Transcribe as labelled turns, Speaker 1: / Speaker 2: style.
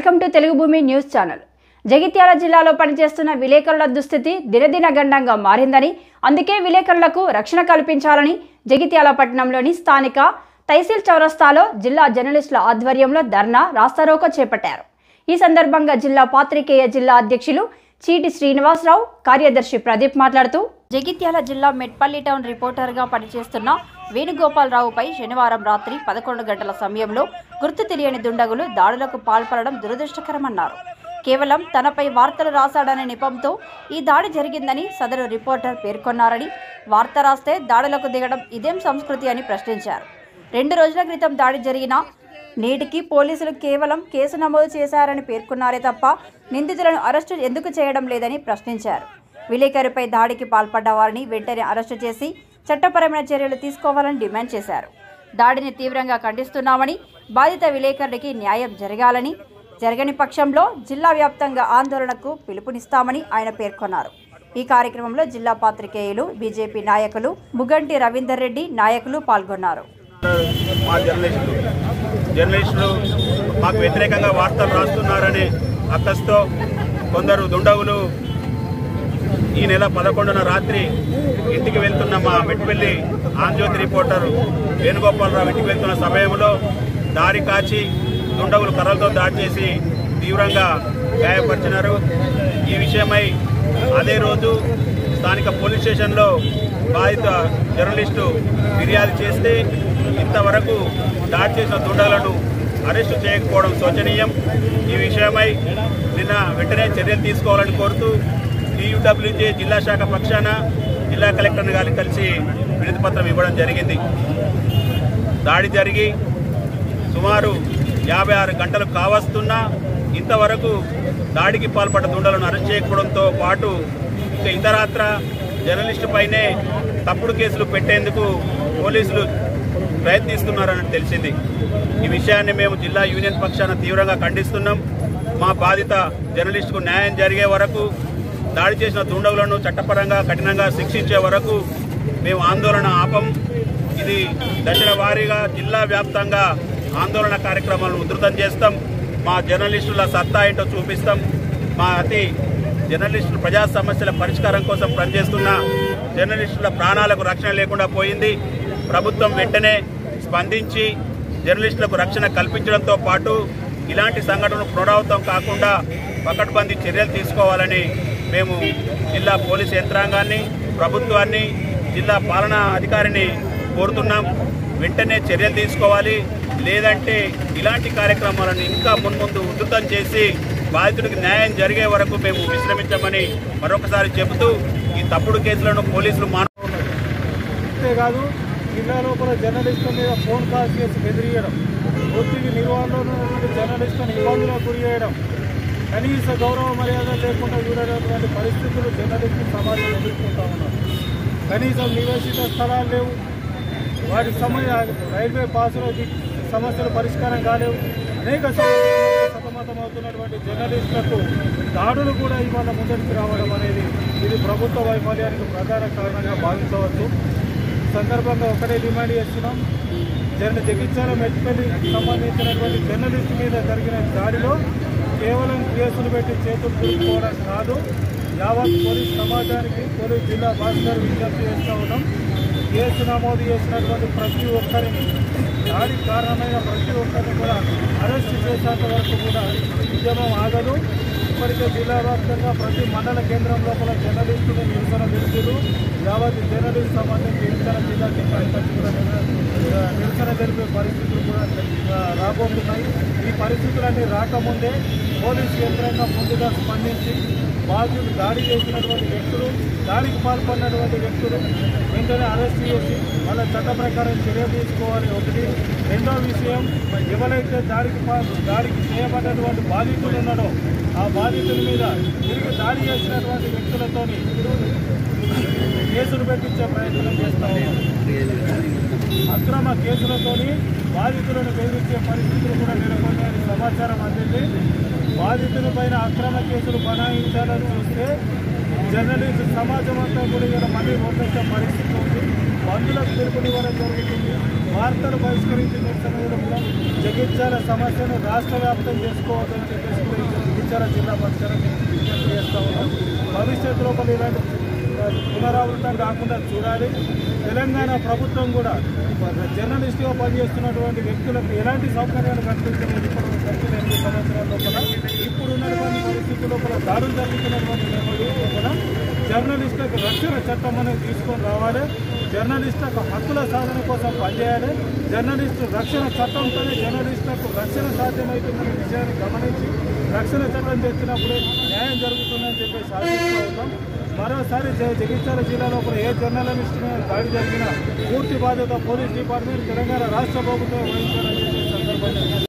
Speaker 1: welcome to Telugu భూమి news channel Jagtial జిల్లాలో పనిచేస్తున్న విలేకరుల దుస్థితి దినదిన గండంగా మారిందని అందుకే విలేకరులకు రక్షణ కల్పించాలని జగిత్యాల పట్టణంలోని స్థానిక తహసీల్ చౌరస్తాలో జిల్లా జర్నలిస్టుల ఆధ్వర్యంలో ధర్నా రాస్తారోకో చేపట్టారు ఈ సందర్భంగా జిల్లా పాత్రికేయ జిల్లా అధ్యక్షులు చీటి శ్రీనివాసరావు కార్యదర్శి ప్రదీప్ మాట్లాడుతూ జగిత్యాల జిల్లా మెట్పల్లి టౌన్ రిపోర్టర్గా పనిచేస్తున్న వేణుగోపాలరావుపై శనివారం రాత్రి పదకొండు గంటల సమయంలో గుర్తు తెలియని దుండగులు దాడులకు పాల్పడడం దురదృష్టకరమన్నారు కేవలం తనపై వార్తలు రాశాడనే నెపంతో ఈ దాడి జరిగిందని సదరు రిపోర్టర్ పేర్కొన్నారని వార్త రాస్తే దాడులకు దిగడం ఇదేం సంస్కృతి అని ప్రశ్నించారు రెండు రోజుల క్రితం దాడి జరిగిన నేటికి పోలీసులు కేవలం కేసు నమోదు చేశారని పేర్కొన్నారే తప్ప నిందితులను అరెస్టు ఎందుకు చేయడం లేదని ప్రశ్నించారు విలేకరిపై దాడికి పాల్పడ్డ వారిని వెంటనే అరెస్టు చేసి చట్టపరమైన చర్యలు తీసుకోవాలని డిమాండ్ చేశారు దాడిని తీవ్రంగా ఖండిస్తున్నామని బాధిత విలేకరుడికి న్యాయం జరగాలని జరగని పక్షంలో జిల్లా వ్యాప్తంగా ఆందోళనకు పిలుపునిస్తామని ఆయన పేర్కొన్నారు ఈ కార్యక్రమంలో జిల్లా పాత్రికేయులు బీజేపీ నాయకులు ముగంటి రవీందర్ రెడ్డి నాయకులు పాల్గొన్నారు
Speaker 2: మా జర్నలిస్టులు జర్నలిస్టులు మాకు వ్యతిరేకంగా వార్తలు రాస్తున్నారనే అక్కస్తో కొందరు దుండగులు ఈ నెల పదకొండున రాత్రి ఇంటికి వెళ్తున్న మా మెట్పల్లి ఆంజ్యోతి రిపోర్టర్ వేణుగోపాలరావు ఇంటికి వెళ్తున్న సమయంలో దారి కాచి దుండగులు కర్రలతో దాడి చేసి తీవ్రంగా గాయపరిచినారు ఈ విషయమై అదే రోజు స్థానిక పోలీస్ స్టేషన్లో బాధిత జర్నలిస్టు ఫిర్యాదు చేస్తే ఇంతవరకు దాడి చేసిన దుండగులను అరెస్టు చేయకపోవడం శోచనీయం ఈ విషయమై నిన్న వెంటనే చర్యలు తీసుకోవాలని కోరుతూ టీయూడబ్ల్యూజే జిల్లా శాఖ పక్షాన జిల్లా కలెక్టర్ గారిని కలిసి వినతి పత్రం ఇవ్వడం జరిగింది దాడి జరిగి సుమారు యాభై ఆరు గంటలు కావస్తున్నా ఇంతవరకు దాడికి పాల్పడ్డ దుండలను అరెస్ట్ చేయకపోవడంతో పాటు ఇంకా ఇతరాత్ర జర్నలిస్టు పైనే తప్పుడు కేసులు పెట్టేందుకు పోలీసులు ప్రయత్నిస్తున్నారని తెలిసింది ఈ విషయాన్ని మేము జిల్లా యూనియన్ పక్షాన తీవ్రంగా ఖండిస్తున్నాం మా బాధిత జర్నలిస్టుకు న్యాయం జరిగే వరకు దాడి చేసిన దుండగులను చట్టపరంగా కఠినంగా శిక్షించే వరకు మేము ఆందోళన ఆపం ఇది దశల వారీగా జిల్లా వ్యాప్తంగా ఆందోళన కార్యక్రమాలను ఉధృతం చేస్తాం మా జర్నలిస్టుల సత్తా ఏంటో చూపిస్తాం మా అతి జర్నలిస్టులు ప్రజా సమస్యల పరిష్కారం కోసం పనిచేస్తున్న జర్నలిస్టుల ప్రాణాలకు రక్షణ లేకుండా పోయింది ప్రభుత్వం వెంటనే స్పందించి జర్నలిస్టులకు రక్షణ కల్పించడంతో పాటు ఇలాంటి సంఘటనలు పునరావృతం కాకుండా పకడ్బందీ చర్యలు తీసుకోవాలని మేము జిల్లా పోలీస్ యంత్రాంగాన్ని ప్రభుత్వాన్ని జిల్లా పాలనా అధికారిని కోరుతున్నాం వెంటనే చర్యలు తీసుకోవాలి లేదంటే ఇలాంటి కార్యక్రమాలను ఇంకా మున్ముందు ఉధృతం చేసి బాధితుడికి న్యాయం జరిగే వరకు మేము విశ్రమించమని మరొకసారి చెబుతూ ఈ తప్పుడు కేసులను పోలీసులు మాన
Speaker 3: అంతేకాదు జిల్లా లోపల జర్నలిస్టుల మీద ఫోన్ కాల్ చేసి బెదిరియడం వృత్తికి నిర్వహణలో ఉన్నటువంటి జర్నలిస్టులను ఇబ్బందులకు గురి చేయడం కనీస గౌరవ మర్యాద లేకుండా చూడేటటువంటి పరిస్థితులు జర్నలిస్టు సమాజంలో ఎదుర్కొంటా ఉన్నారు కనీసం నివేశిత స్థలాలు లేవు వాటి సమయ రైల్వే పాసులో ది- సమస్యలు పరిష్కారం కాలేవు అనేక సమస్యలతో సతమతమవుతున్నటువంటి జర్నలిస్టులకు దాడులు కూడా ఇవాళ ముందరికి రావడం అనేది ఇది ప్రభుత్వ వైఫల్యానికి ప్రధాన కారణంగా భావించవచ్చు ఈ సందర్భంగా ఒకటే డిమాండ్ చేస్తున్నాం జర్న జగిత్యాల మెట్పల్లి సంబంధించినటువంటి జర్నలిస్ట్ మీద జరిగిన దాడిలో కేవలం కేసులు పెట్టి చేతులు దులుపుకోవడం కాదు యావత్ పోలీస్ సమాజానికి పోలీస్ జిల్లా భాస్కర్ విజ్ఞప్తి చేస్తూ ఉన్నాం కేసు నమోదు చేసినటువంటి ప్రతి ఒక్కరిని దాడికి కారణమైన ప్రతి ఒక్కరిని కూడా అరెస్ట్ చేసేంత వరకు కూడా ఉద్యమం ఆగదు ఇప్పటికే జిల్లా వ్యాప్తంగా ప్రతి మండల కేంద్రం లోపల జర్నలిస్టులు నిరసన తెలుపుతూ యావత్ జర్నలిస్ట్ సంబంధించి నిరసన జిల్లా కేంద్రానికి వచ్చి కూడా నిర- నిరసన జరిపే పరిస్థితులు కూడా ఆ, రాబోతున్నాయి ఈ పరిస్థితులన్నీ రాకముందే పోలీసు యంత్రాంగం ముందుగా స్పందించి బాధ్యులు దాడి చేసినటువంటి వ్యక్తులు దాడికి పాల్పడినటువంటి వ్యక్తులు వెంటనే అరెస్ట్ చేసి వాళ్ళ చట్ట ప్రకారం చర్య తీసుకోవాలి ఒకటి రెండో విషయం ఎవరైతే దాడికి పా- దాడికి చేయబడినటువంటి బాధితులు ఉన్నాడో ఆ బాధితుల మీద తిరిగి దాడి చేసినటువంటి వ్యక్తులతోని కేసులు పెట్టించే ప్రయత్నం చేస్తా ఉన్నాం అక్రమ కేసులతోని బాధితులను బెదిరించే పరిస్థితులు కూడా నెలకొన్నాయని సమాచారం అందింది బాధితుల పైన అక్రమ కేసులు బనాయించాలని చూస్తే జర్నలిస్ట్ సమాజం అంతా కూడా ఇలా మళ్ళీ రోడ్డెక్కే పరిస్థితి ఉంది బంధులకు పిలుపునివ్వడం జరుగుతుంది వార్తలు బహిష్కరించి నిరసన కూడా జగిత్యాల సమస్యను రాష్ట్ర వ్యాప్తం చేసుకోవద్దని చెప్పేసి జగిత్యాల జిల్లా పక్షాన్ని విజ్ఞప్తి చేస్తూ ఉన్నాం భవిష్యత్తు లోపల ఇలాంటి పునరావృతం కాకుండా చూడాలి తెలంగాణ ప్రభుత్వం కూడా జర్నలిస్ట్గా పనిచేస్తున్నటువంటి వ్యక్తులకు ఎలాంటి సౌకర్యాలు కల్పించలేదు ఇప్పుడు గడిచిన ఎనిమిది సంవత్సరాల లోపల ఇప్పుడు ఉన్నటువంటి పరిస్థితుల లోపల దాడులు జరుగుతున్నటువంటి నేపథ్యంలో కూడా జర్నలిస్టులకు రక్షణ చట్టం అనేది తీసుకొని రావాలి జర్నలిస్టులకు హక్కుల సాధన కోసం పనిచేయాలి జర్నలిస్టు రక్షణ చట్టంతోనే జర్నలిస్టులకు రక్షణ సాధ్యమవుతుందనే విషయాన్ని గమనించి రక్షణ చట్టం తెచ్చినప్పుడే న్యాయం జరుగుతుందని చెప్పేసి ఆశిస్తూ ఉన్నాం మరోసారి జ- జగిత్యాల జిల్లాలో కూడా ఏ జర్నలిస్ట్ మీద దాడి జరిగినా పూర్తి బాధ్యత పోలీస్ డిపార్ట్మెంట్ తెలంగాణ రాష్ట్ర ప్రభుత్వం వహించాలని చెప్పి సందర్భంగా